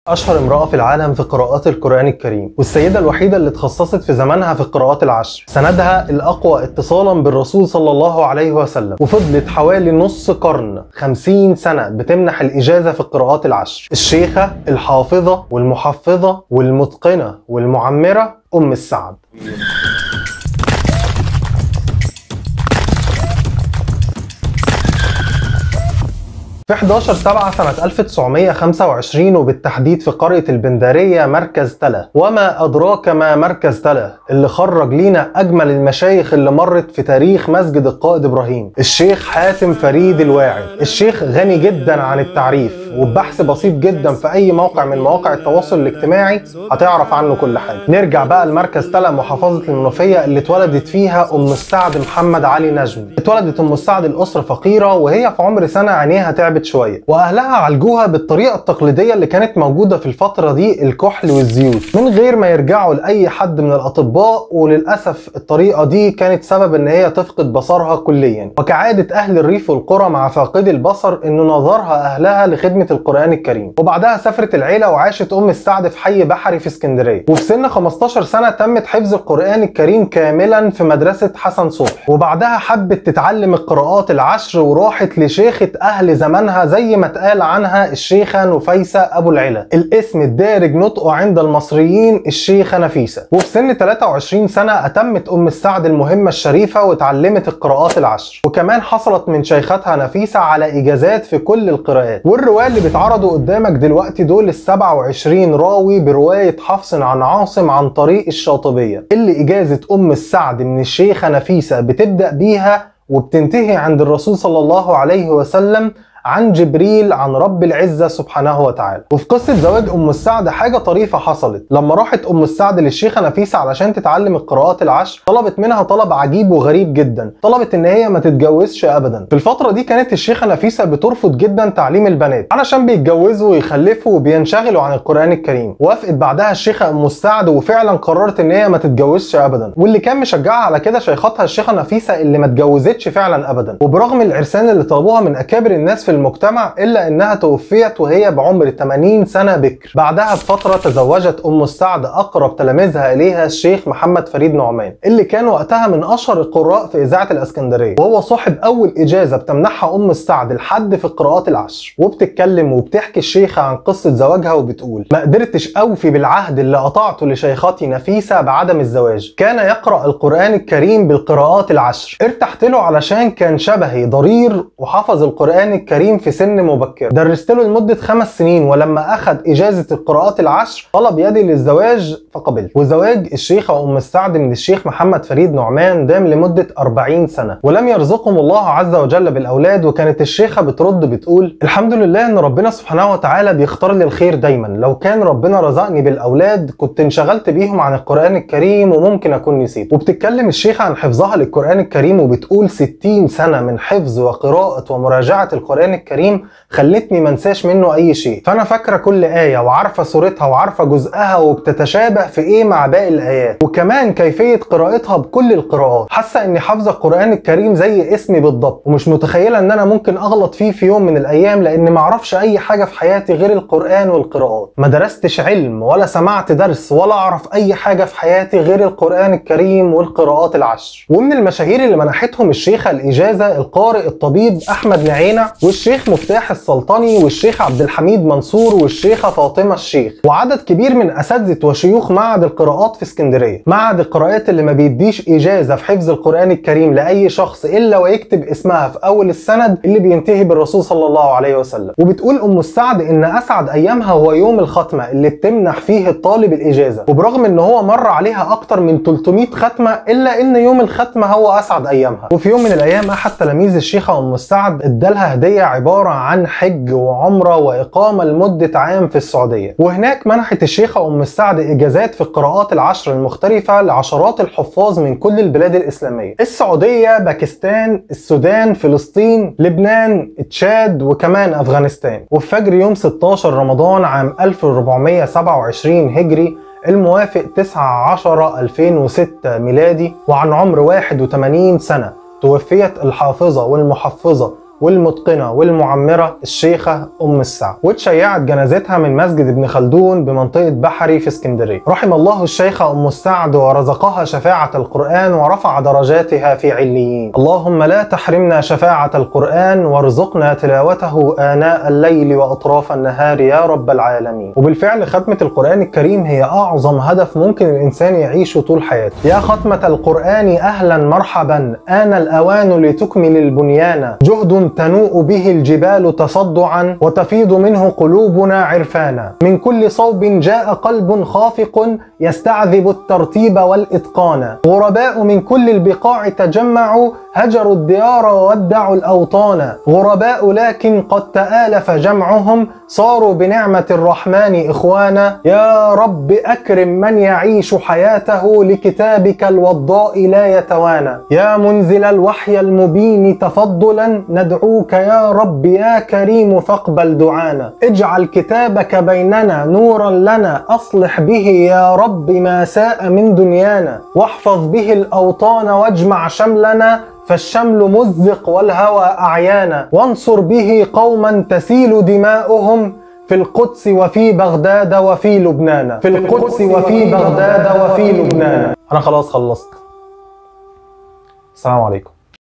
أشهر امرأة في العالم في قراءات القرآن الكريم والسيدة الوحيدة اللي اتخصصت في زمانها في القراءات العشر سندها الأقوى اتصالا بالرسول صلى الله عليه وسلم وفضلت حوالي نص قرن 50 سنة بتمنح الإجازة في القراءات العشر الشيخة الحافظة والمحفظة والمتقنة والمعمرة أم السعد في 11 7 سنة 1925 وبالتحديد في قرية البندارية مركز تلا وما أدراك ما مركز تلا اللي خرج لينا أجمل المشايخ اللي مرت في تاريخ مسجد القائد إبراهيم الشيخ حاتم فريد الواعي الشيخ غني جدا عن التعريف وبحث بسيط جدا في أي موقع من مواقع التواصل الاجتماعي هتعرف عنه كل حاجة نرجع بقى لمركز تلا محافظة المنوفية اللي اتولدت فيها أم السعد محمد علي نجمي اتولدت أم السعد الأسرة فقيرة وهي في عمر سنة عينيها تعبت شوية وأهلها عالجوها بالطريقة التقليدية اللي كانت موجودة في الفترة دي الكحل والزيوت من غير ما يرجعوا لأي حد من الأطباء وللأسف الطريقة دي كانت سبب إن هي تفقد بصرها كليا وكعادة أهل الريف والقرى مع فاقدي البصر إن نظرها أهلها لخدمة القرآن الكريم وبعدها سافرت العيلة وعاشت أم السعد في حي بحري في اسكندرية وفي سن 15 سنة تمت حفظ القرآن الكريم كاملا في مدرسة حسن صبح وبعدها حبت تتعلم القراءات العشر وراحت لشيخة أهل زمانها زي ما اتقال عنها الشيخة نفيسة أبو العلا الاسم الدارج نطقه عند المصريين الشيخة نفيسة وفي سن 23 سنة أتمت أم السعد المهمة الشريفة وتعلمت القراءات العشر وكمان حصلت من شيختها نفيسة على إجازات في كل القراءات والرواية اللي بيتعرضوا قدامك دلوقتي دول ال 27 راوي برواية حفص عن عاصم عن طريق الشاطبية اللي إجازة أم السعد من الشيخة نفيسة بتبدأ بيها وبتنتهي عند الرسول صلى الله عليه وسلم عن جبريل عن رب العزة سبحانه وتعالى وفي قصة زواج أم السعد حاجة طريفة حصلت لما راحت أم السعد للشيخة نفيسة علشان تتعلم القراءات العشر طلبت منها طلب عجيب وغريب جدا طلبت إن هي ما تتجوزش أبدا في الفترة دي كانت الشيخة نفيسة بترفض جدا تعليم البنات علشان بيتجوزوا ويخلفوا وبينشغلوا عن القرآن الكريم وافقت بعدها الشيخة أم السعد وفعلا قررت إن هي ما تتجوزش أبدا واللي كان مشجعها على كده شيختها الشيخة نفيسة اللي ما اتجوزتش فعلا أبدا وبرغم العرسان اللي طلبوها من أكابر الناس في المجتمع الا انها توفيت وهي بعمر 80 سنه بكر بعدها بفتره تزوجت ام السعد اقرب تلاميذها اليها الشيخ محمد فريد نعمان اللي كان وقتها من اشهر القراء في اذاعه الاسكندريه وهو صاحب اول اجازه بتمنحها ام السعد لحد في القراءات العشر وبتتكلم وبتحكي الشيخه عن قصه زواجها وبتقول ما قدرتش اوفي بالعهد اللي قطعته لشيختي نفيسه بعدم الزواج كان يقرا القران الكريم بالقراءات العشر ارتحت له علشان كان شبهي ضرير وحفظ القران الكريم في سن مبكر درست له لمدة خمس سنين ولما أخذ إجازة القراءات العشر طلب يدي للزواج فقبلت وزواج الشيخة أم السعد من الشيخ محمد فريد نعمان دام لمدة 40 سنة ولم يرزقهم الله عز وجل بالأولاد وكانت الشيخة بترد بتقول الحمد لله إن ربنا سبحانه وتعالى بيختار لي الخير دايما لو كان ربنا رزقني بالأولاد كنت انشغلت بيهم عن القرآن الكريم وممكن أكون نسيت وبتتكلم الشيخة عن حفظها للقرآن الكريم وبتقول 60 سنة من حفظ وقراءة ومراجعة القرآن الكريم خلتني ما انساش منه اي شيء فانا فاكره كل ايه وعارفه سورتها وعارفه جزءها وبتتشابه في ايه مع باقي الايات وكمان كيفيه قراءتها بكل القراءات حاسه اني حافظه القران الكريم زي اسمي بالضبط ومش متخيله ان انا ممكن اغلط فيه في يوم من الايام لان ما اعرفش اي حاجه في حياتي غير القران والقراءات ما درستش علم ولا سمعت درس ولا اعرف اي حاجه في حياتي غير القران الكريم والقراءات العشر ومن المشاهير اللي منحتهم الشيخه الاجازه القارئ الطبيب احمد نعينه والشيخ مفتاح السلطني والشيخ عبد الحميد منصور والشيخه فاطمه الشيخ وعدد كبير من اساتذه وشيوخ معهد القراءات في اسكندريه معهد القراءات اللي ما بيديش اجازه في حفظ القران الكريم لاي شخص الا ويكتب اسمها في اول السند اللي بينتهي بالرسول صلى الله عليه وسلم وبتقول ام السعد ان اسعد ايامها هو يوم الختمه اللي بتمنح فيه الطالب الاجازه وبرغم ان هو مر عليها اكتر من 300 ختمه الا ان يوم الختمه هو اسعد ايامها وفي يوم من الايام احد تلاميذ الشيخه ام السعد ادالها هديه عباره عن حج وعمره واقامه لمده عام في السعوديه وهناك منحت الشيخه ام السعد اجازات في القراءات العشر المختلفه لعشرات الحفاظ من كل البلاد الاسلاميه السعوديه باكستان السودان فلسطين لبنان تشاد وكمان افغانستان وفي فجر يوم 16 رمضان عام 1427 هجري الموافق 9 10 2006 ميلادي وعن عمر 81 سنة توفيت الحافظة والمحفظة والمتقنة والمعمرة الشيخة أم السعد واتشيعت جنازتها من مسجد ابن خلدون بمنطقة بحري في اسكندرية رحم الله الشيخة أم السعد ورزقها شفاعة القرآن ورفع درجاتها في عليين اللهم لا تحرمنا شفاعة القرآن وارزقنا تلاوته آناء الليل وأطراف النهار يا رب العالمين وبالفعل ختمة القرآن الكريم هي أعظم هدف ممكن الإنسان يعيشه طول حياته يا ختمة القرآن أهلا مرحبا آن الأوان لتكمل البنيان جهد تنوء به الجبال تصدعا وتفيض منه قلوبنا عرفانا من كل صوب جاء قلب خافق يستعذب الترتيب والإتقان غرباء من كل البقاع تجمعوا هجروا الديار وودعوا الأوطان غرباء لكن قد تآلف جمعهم صاروا بنعمة الرحمن إخوانا يا رب أكرم من يعيش حياته لكتابك الوضاء لا يتوانى يا منزل الوحي المبين تفضلا ندعوك يا رب يا كريم فاقبل دعانا اجعل كتابك بيننا نورا لنا أصلح به يا رب ما ساء من دنيانا واحفظ به الأوطان واجمع شملنا فالشمل مزق والهوى أعيانا وانصر به قوما تسيل دماؤهم في القدس وفي بغداد وفي لبنان في القدس وفي بغداد وفي لبنان أنا خلاص خلصت السلام عليكم